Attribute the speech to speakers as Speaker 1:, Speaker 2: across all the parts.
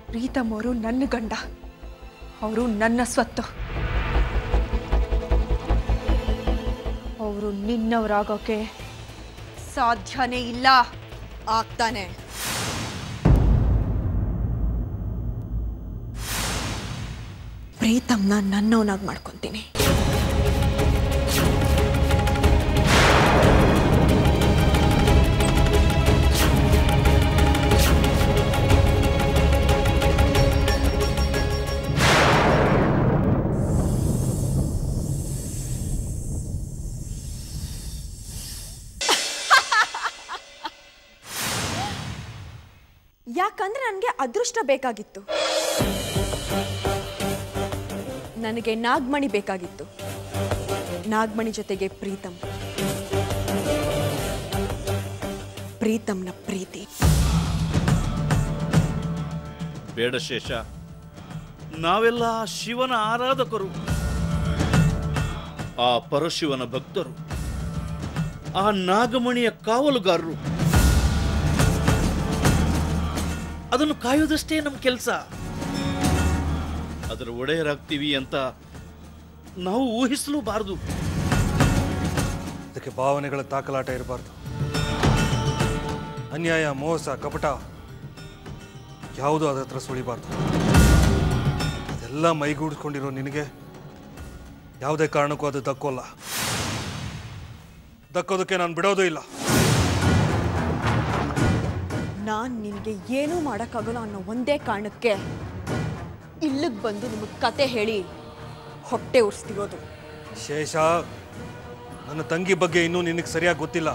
Speaker 1: ಪ್ರೀತಮ್ ಅವರು ನನ್ನ ಗಂಡ ಅವರು ನನ್ನ ಸ್ವತ್ತು ಅವರು ನಿನ್ನವರಾಗೋಕೆ ಸಾಧ್ಯನೇ ಇಲ್ಲ
Speaker 2: ಆಗ್ತಾನೆ ಪ್ರೀತಮ್ನ ನನ್ನವನಾಗಿ ಮಾಡ್ಕೊತೀನಿ ಯಾಕಂದ್ರೆ ನನಗೆ ಅದೃಷ್ಟ ಬೇಕಾಗಿತ್ತು ನನಗೆ ನಾಗಮಣಿ ಬೇಕಾಗಿತ್ತು ನಾಗಮಣಿ ಜೊತೆಗೆ ಪ್ರೀತಮ್ ಪ್ರೀತಮ್ನ ಪ್ರೀತಿ
Speaker 3: ಬೇಡ ಶೇಷ ನಾವೆಲ್ಲ ಶಿವನ ಆರಾಧಕರು ಆ ಪರಶಿವನ ಭಕ್ತರು ಆ ನಾಗಮಣಿಯ ಕಾವಲುಗಾರರು ಅದನ್ನು ಕಾಯೋದಷ್ಟೇ ನಮ್ಮ ಕೆಲಸ ಅದರ ಒಡೆಯರಾಗ್ತೀವಿ ಅಂತ ನಾವು ಊಹಿಸಲೂಬಾರದು
Speaker 4: ಅದಕ್ಕೆ ಭಾವನೆಗಳ ತಾಕಲಾಟ ಇರಬಾರ್ದು ಅನ್ಯಾಯ ಮೋಸ ಕಪಟ ಯಾವುದು ಅದ್ರ ಹತ್ರ ಸುಳಿಬಾರ್ದು ಅದೆಲ್ಲ ಮೈಗೂಡಿಸ್ಕೊಂಡಿರೋ ನಿನಗೆ ಯಾವುದೇ ಕಾರಣಕ್ಕೂ ಅದು ದಕ್ಕೋಲ್ಲ ದಕ್ಕೋದಕ್ಕೆ ನಾನು ಬಿಡೋದು ಇಲ್ಲ
Speaker 2: ನಾನು ನಿನಗೆ ಏನೂ ಮಾಡೋಕ್ಕಾಗಲ್ಲ ಅನ್ನೋ ಒಂದೇ ಕಾರಣಕ್ಕೆ ಇಲ್ಲಿಗೆ ಬಂದು ನಿಮಗೆ ಕತೆ ಹೇಳಿ ಹೊಟ್ಟೆ ಉರ್ಸ್ತಿರೋದು
Speaker 4: ಶೇಷ ನನ್ನ ತಂಗಿ ಬಗ್ಗೆ ಇನ್ನೂ ನಿನಗೆ ಸರಿಯಾಗಿ ಗೊತ್ತಿಲ್ಲ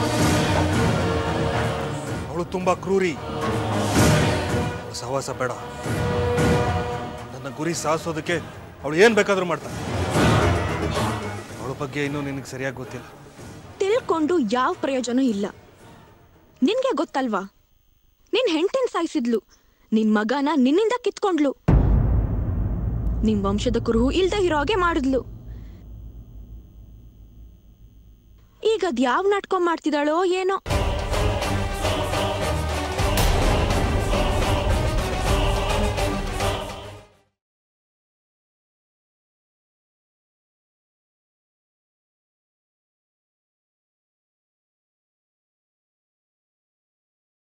Speaker 4: ಅವಳು ತುಂಬಾ ಕ್ರೂರಿ ಅವ್ಳ ಸಹವಾಸ ಬೇಡ ನನ್ನ ಗುರಿ ಸಾಧಿಸೋದಕ್ಕೆ ಅವಳು ಏನು ಬೇಕಾದರೂ ಮಾಡ್ತಾಳೆ ಅವಳ ಬಗ್ಗೆ ಇನ್ನೂ ನಿನಗೆ ಸರಿಯಾಗಿ ಗೊತ್ತಿಲ್ಲ
Speaker 5: ತಿಳ್ಕೊಂಡು ಯಾವ ಪ್ರಯೋಜನ ಇಲ್ಲ ನಿನ್ಗೆ ಗೊತ್ತಲ್ವಾ ನಿನ್ ಹೆಂಡತಿನ ಸಾಯಿಸಿದ್ಲು ನಿನ್ ಮಗನ ನಿನ್ನಿಂದ ಕಿತ್ಕೊಂಡ್ಲು ನಿಮ್ ವಂಶದ ಕುರುಹು ಇಲ್ದ ಇರೋ ಹಾಗೆ ಮಾಡಿದ್ಲು ಈಗ ಅದ್ ಯಾವ ನಾಟಕ ಮಾಡ್ತಿದ್ದಾಳೋ ಏನೋ